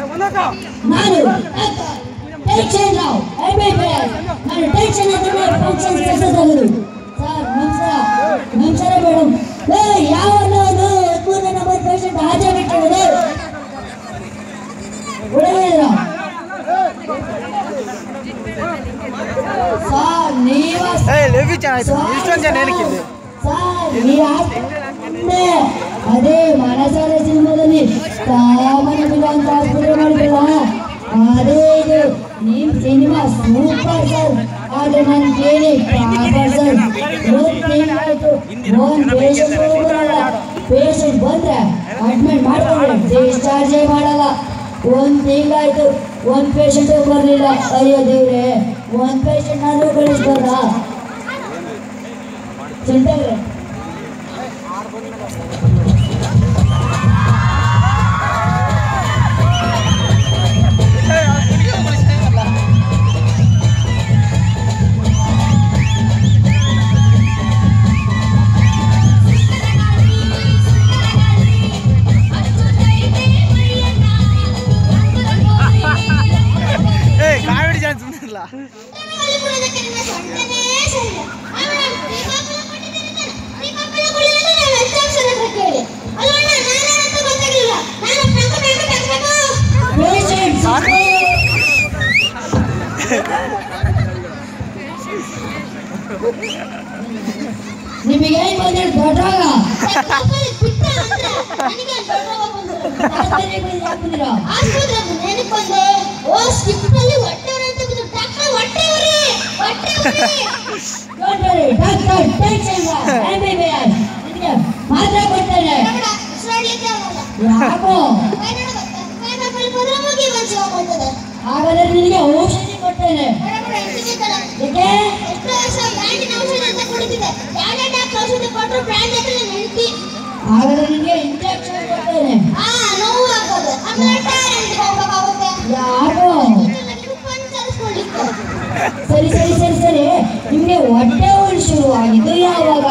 ನಾನು tension Rao MBBS. ನಾನು tension ಅಂದ್ರೆ ಫಂಕ್ಷನ್ ಸಕ್ಸಸ್ ಆಗೋದು ಸರ್ ನಮಸ್ಕಾರ ನಮಸ್ಕಾರ ಮೇಡಮ್ ಏ ಯಾವನ್ನ ಒಂದು ಹದಿಮೂರನೇ ನಂಬರ್ ಪೇಷಂಟ್ ಹಾಜರ್ ಬಿಟ್ಟಿರೋದು ಉಳಿದಿದ್ರ ಸರ್ ನೀವ ಏ ಲೆವಿ ಚೆನ್ನಾಯ್ತು ಇಷ್ಟೊಂದು ಜನ ಏನಕ್ಕಿದೆ ಸರ್ ನೀವ್ ಆಸ್ಪತ್ರೆ ಅದೇ ಮನಸಾರ ಸಿನಿಮಾದಲ್ಲಿ ಕಾಮನ ಬಿಡ ಅಂತ ಆಸ್ಪತ್ರೆ ಮಾಡಿದ್ರಲ್ಲ ಅದೇ ಇದು ನಿಮ್ ಸಿನಿಮಾ ಸೂಪರ್ ಸರ್ ಆದ್ರೆ ನನ್ ಕೇಳಿ ಪಾಪರ್ ಸರ್ ಒಂದ್ ತಿಂಗಳಾಯ್ತು ಒಂದ್ ಪೇಷಂಟ್ ಬರಲ್ಲ ಪೇಷಂಟ್ ಬಂದ್ರೆ ಅಡ್ಮಿಟ್ ಮಾಡ್ತಾರೆ ಡಿಸ್ಚಾರ್ಜೇ ಮಾಡಲ್ಲ ಒಂದ್ ತಿಂಗಳಾಯ್ತು ಒಂದ್ ಪೇಷಂಟ್ ಬರ್ಲಿಲ್ಲ ಅಯ್ಯೋ ದೇವ್ರೆ ಒಂದ್ ಪೇಷಂಟ್ ಆದ್ರೂ ಕಳಿಸ್ಬೋದಾ ಚಿಂತೆಗ್ರೆ ಏ ಕಾಮಿಡಿ ಜನ ಸುಮ್ಮನೆ ಇಲ್ಲ ಪೇಷಂಟ್ ನಿಮಗೆ ಏನ್ ಬಂದಿರ್ ದೊಡ್ಡವಾಗ ಡಾಕ್ಟರ್ ಟೆನ್ಷನ್ MBBS. ನಿನಗೆ ಮಾತ್ರೆ ಕೊಡ್ತೇನೆ ಯಾಕೋ ಹಾಗಾದ್ರೆ ನಿನಗೆ ಔಷಧಿ ಕೊಡ್ತೇನೆ ಯಾಕೆ ಹಾಗಾದ್ರೆ ನಿನಗೆ ಇಂಜೆಕ್ಷನ್ ಕೊಡ್ತೇನೆ ಯಾಕೋ ಸರಿ ಸರಿ ಸರಿ ಸರಿ ನಿಮ್ಗೆ ಹೊಟ್ಟೆ ಉರಿ ಶುರುವಾಗಿದ್ದು ಯಾವಾಗ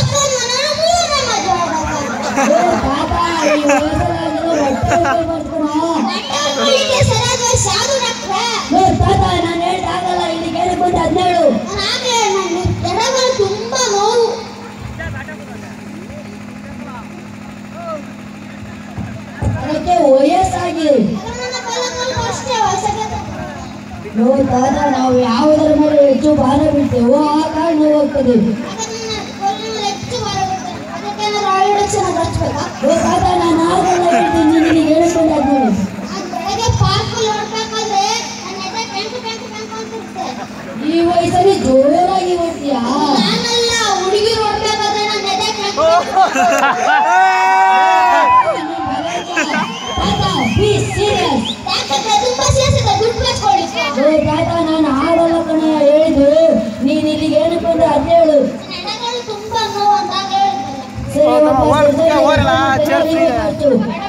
ಏ ತಾತ, ಈ ವಯಸ್ಸಲ್ಲಾದ್ರೂ ಹೊಟ್ಟೆ ಉರಿ ಬರ್ತೀರಾ? ಏ ತಾತ ನಾನು ಹೇಳ್ದಾಗಲ್ಲ ಇಲ್ಲಿ ಕೇಳಿ ಬಂದು ಹದಿನೇಳು ತುಂಬಾ ನೋವು ಅದಕ್ಕೆ ವಯಸ್ಸಾಗಿದೆ ನನ್ನ ಕಾಲ ಅಷ್ಟೇ ಹೊಸಗೆ ನೋ ತಾತ ನಾವು ಯಾವುದರ ಮೇಲೆ ಹೆಚ್ಚು ಭಾರ ಬಿಡ್ತೇವೋ ಆ ಕಾರಣ ಹೋಗ್ತದೆ ಓ ತಾತ ನಾನು ಆಗಲ್ಲ ಹೇಳ್ತೀನಿ ನಿನಗೆ ಹೇಳ್ಕೊಂಡು ಹದಿನೇಳು ಈ ವಯಸ್ಸಲ್ಲಿ ಜೋರಾಗಿ ಓಡ್ತೀಯಾ ತಾತ ಬಿ ಸೀರಿಯಸ್ ಓ ತಾತ ನಾನು ಆಗಲ್ಲ ಕಣ ಹೇಳಿದ್ದು ನೀನು ಇಲ್ಲಿಗೆ ಏನಕ್ಕೆ ಬಂದು ಹದಿನೇಳು ಸರಿ ವಾಪಸ್ ಓಡ್- ಸರಿ, ಓಡಲ್ಲ, ಸರಿ, ಚರ್ಚ್ ಇದೆ. ಇವತ್ತು.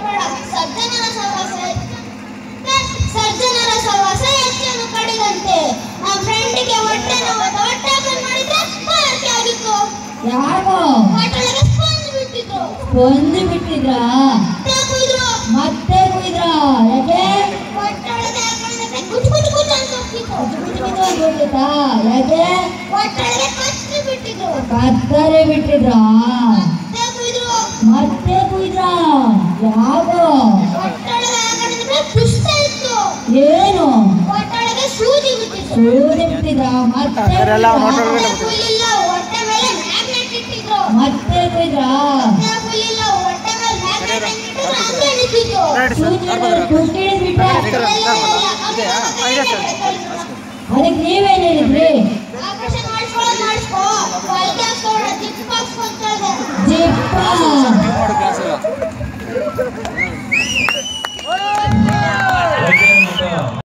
ಸರ್ಜನರ ಸಹವಾಸ ಹೆಚ್ಚನ್ನು ಕಡಿದಂತೆ ನಮ್ಮ ಫ್ರೆಂಡಿಗೆ ಹೊಟ್ಟೆ ನೋವು ಹೊಟ್ಟೆ ಆಪರೇಷನ್ ಮಾಡಿದ್ರೆ ಪಾರ್ಟಿ ಆಗಿತ್ತು ಯಾಕೋ ಹೊಟ್ಟೆಗೆ ಸ್ಪಂಜ್ ಬಿಟ್ಟಿದ್ರು ಬಂದು ಬಿಟ್ಟಿದ್ರಾ ಹೊಟ್ಟೆ ಕುಯ್ದ್ರು ಮತ್ತೆ ಕುಯ್ದ್ರಾ ಯಾಕೆ ಹೊಟ್ಟೆೊಳಗೆ ಹಾಕೊಂಡಿದ್ರೆ ಕುಚ್ ಕುಚ್ ಕುಚ್ ಅಂತ ಹೋಗ್ತಿತ್ತು ಕುಚ್ಚು ಕುಚ್ಚು ಅಂತ ಹೋಗ್ಲಿತ್ತಾ? ಯಾಕೆ ಹೊಟ್ಟೆೊಳಗೆ ಕಚ್ಚಿ ಬಿಟ್ಟಿದ್ರು ಕತ್ತರೆ ಬಿಟ್ಟಿದ್ರಾ ಹೊಟ್ಟೆ ಕುಯ್ದ್ರು ಮತ್ತೆ ಕುಯ್ದ್ರಾ ಯಾಕೋ ಹೊಟ್ಟೆೊಳಗೆ ಹಾಕೊಂಡಿದ್ರೆ ಪುಷ್ಟ ಇತ್ತು ಏನು ಹೊಟ್ಟೆೊಳಗೆ ಸೂಜಿ ಬಿಟ್ಟಿತ್ತು ಸುಳಿದು ಬಿಟ್ಟಿದ್ರಾ ಮತ್ತೆ ಅದರೆಲ್ಲ ಅವ್ನ ಹೊಟ್ಟೆ ಕುಯ್ದ್ರಾ? ಒಳಗಡೆ ಹೊಟ್ಟೆ ಫುಲ್ಲಿಲ್ಲ ಹೊಟ್ಟೆ ಮೇಲೆ ಮ್ಯಾಗ್ನೆಟ್ ಇಟ್ಟಿದ್ರು ಮತ್ತೆ ಕುಯ್ದ್ರಾ ಹೊಟ್ಟೆ ಫುಲ್ಲಿಲ್ಲ ಹೊಟ್ಟೆ ಮೇಲೆ ಮ್ಯಾಗ್ನೆಟ್ ಇಟ್ಟಿದ್ರು ಹಂಗೆ ನಿಂತಿತ್ತು ನೋಡಿ ಸರ್ ಸೂಜಿಯಲ್ಲಿ ಕುಚ್ಚು ಹಿಡಿದ್ಬಿಟ್ಟೆ. ಇದೆ ಸರ್ ಅದಕ್ಕೆ ನೀವೇನ್ ಹೇಳಿದ್ರಿ ಆಪರೇಷನ್ ಮಾಡಿಸ್ಕೊಳ್ಳೋದು ಮಾಡಿಸ್ಕೋ ಹೊಲಿಗೆ ಹಾಕ್ಸ್ಕೊಳ್ಳೋ ಜಿಪ್ ಹಾಕ್ಸ್ಕೊಂತ ಜಿಪ್ಪ ನೋಡು ಕ್ಲಾಸ್